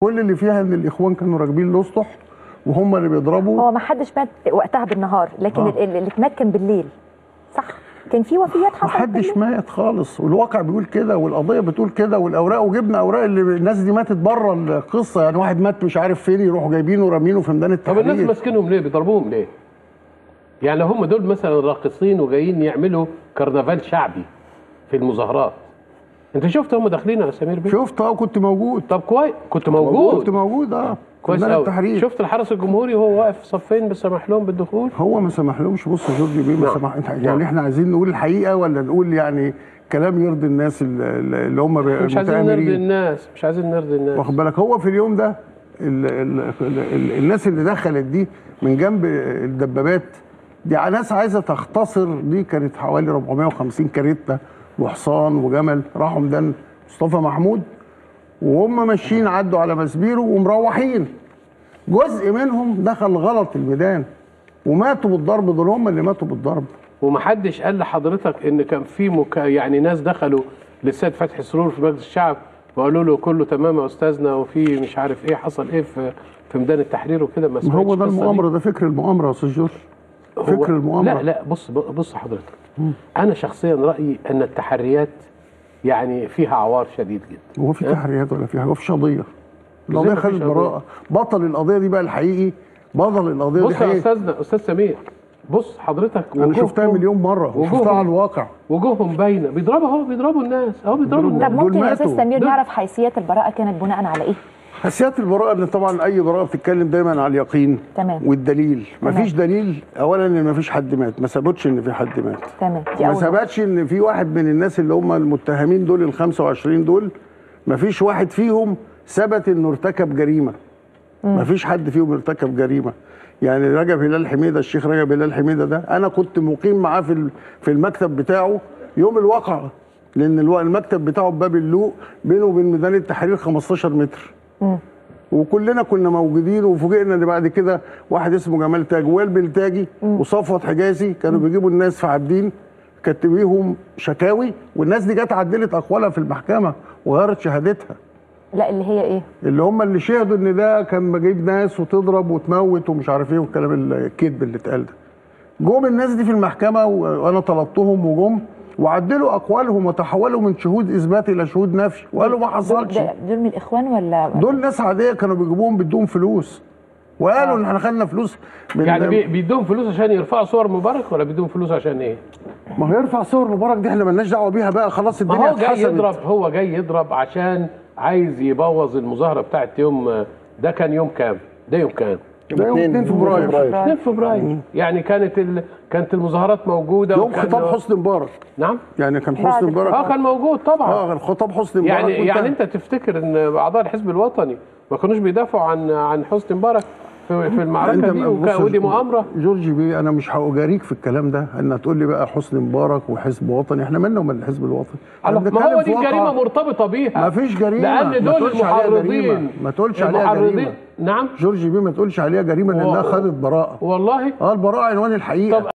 كل اللي فيها ان الاخوان كانوا راكبين الاسطح وهم اللي بيضربوا هو ما حدش مات وقتها بالنهار لكن آه. ال- ال- اللي اتمات كان بالليل صح كان في وفيات حصلت محدش بالليل؟ مات خالص والواقع بيقول كده والقضيه بتقول كده والاوراق وجبنا اوراق اللي الناس دي ماتت بره القصه يعني واحد مات مش عارف فين يروحوا جايبينه ورامينه في ميدان طب الناس التحرير ماسكينهم ليه بيضربوهم ليه يعني هم دول مثلا راقصين وجايين يعملوا كرنفال شعبي في المظاهرات انت شفت هم داخلين يا سمير بيه شفت اه كنت موجود طب كويس كنت كنت موجود موجود اه في كويس ميدان قوي التحرير شفت الحرس الجمهوري وهو واقف صفين بسمح لهم بالدخول هو ما سمحلهمش بص يا جورج بيه ما نعم. سمح يعني نعم. احنا عايزين نقول الحقيقه ولا نقول يعني كلام يرضي الناس اللي اللي هم مش عايزين نرضي متآمرين الناس مش عايزين نرضي الناس واخد بالك هو في اليوم ده ال ال ال ال الناس اللي دخلت دي من جنب الدبابات دي ناس عايزه تختصر دي كانت حوالي 450 كاريتا وحصان وجمل راحوا ميدان مصطفى محمود وهم ماشيين عدوا على مسبيرو ومروحين جزء منهم دخل غلط الميدان وماتوا بالضرب دول هم اللي ماتوا بالضرب ومحدش قال لحضرتك ان كان في مك... يعني ناس دخلوا للسيد فتحي سرور في مجلس الشعب وقالوا له كله تمام يا استاذنا وفي مش عارف ايه حصل ايه في في ميدان التحرير وكده ما ما هو سمعتش ده القصة دي؟ المؤامره ده فكر المؤامره يا استاذ جورج هو- فكر المؤامره لا لا بص بص حضرتك انا شخصيا رايي ان التحريات يعني فيها عوار شديد جدا هو في تحريات ولا في حاجه هو في قضيه القضيه مفيش خدت قضية؟ براءه بطل القضيه دي بقى الحقيقي بطل القضيه دي بص يا حقيقي استاذنا استاذ سمير بص حضرتك انا شفتها وجوههم- مليون مره وجوههم- وشفتها على الواقع وجوههم باينه بيضربوا اهو بيضربوا الناس اهو بيضربوا بيضربوا الناس طب ممكن دول يا استاذ ماتوا. سمير دول- نعرف حيثيات البراءه كانت بناء على ايه؟ حساسيات البراءه ان طبعا اي براءه بتتكلم دايما على اليقين تمام. والدليل تمام. مفيش دليل اولا ان مفيش حد مات ما ثبتش ان في حد مات تمام دي ما اول نقطة. ثبتش ان في واحد من الناس اللي هم المتهمين دول ال 25 دول مفيش واحد فيهم ثبت انه ارتكب جريمه مفيش حد فيهم ارتكب جريمه يعني رجب هلال حميده الشيخ رجب هلال حميده ده انا كنت مقيم معاه في ال- في المكتب بتاعه يوم الواقعه لان الو- المكتب بتاعه بباب اللوق بينه وبين ميدان التحرير 15 متر وكلنا كنا موجودين وفوجئنا ان بعد كده واحد اسمه جمال تاج والبلتاجي وصفوت حجازي كانوا بيجيبوا الناس في عابدين كاتبيهم شكاوي والناس دي جت عدلت اقوالها في المحكمه وغيرت شهادتها لا اللي هي ايه؟ اللي هم اللي شهدوا ان ده كان بجيب ناس وتضرب وتموت ومش عارف ايه والكلام الكذب اللي اتقال ده جم الناس دي في المحكمه وانا طلبتهم وجم وعدلوا اقوالهم وتحولوا من شهود اثبات الى شهود نفي وقالوا ما دول, حصلش ده- دول من الاخوان ولا دول ناس عاديه كانوا بيجيبوهم بدون فلوس وقالوا ان احنا خدنا فلوس من يعني بي- بيدوهم فلوس عشان يرفعوا صور مبارك ولا بيدوهم فلوس عشان ايه؟ ما هو يرفع صور مبارك دي احنا مالناش دعوه بيها بقى خلاص ما الدنيا هو جاي اتحسبت يضرب هو جاي يضرب عشان عايز يبوظ المظاهره بتاعت يوم ده كان يوم كام؟ ده يوم كام؟ ده يوم 2 فبراير 2 فبراير يعني كانت ال... كانت المظاهرات موجوده يوم وكان- خطاب حسني مبارك نعم يعني كان بعد حسني مبارك اه كان موجود طبعا اه خطاب حسني مبارك يعني وانتهى. يعني انت تفتكر ان اعضاء الحزب الوطني ما كانوش بيدافعوا عن عن حسني مبارك في, في المعركه دي بص وك- يا ودي مؤامره جورج بيه انا مش هأجاريك في الكلام ده ان تقول لي بقى حسني مبارك وحزب وطني احنا مالنا ومال الحزب الوطني على- احنا ما هو بنتكلم دي في واقع- الجريمه مرتبطه بيها ما فيش جريمه لان ما دول تقولش عليها المحرضين جريمة. ما تقولش عليها المحرضين- جريمه نعم جورج بيه ما تقولش عليها جريمه لانها و- خدت براءه والله اه البراءه عنوان الحقيقه طب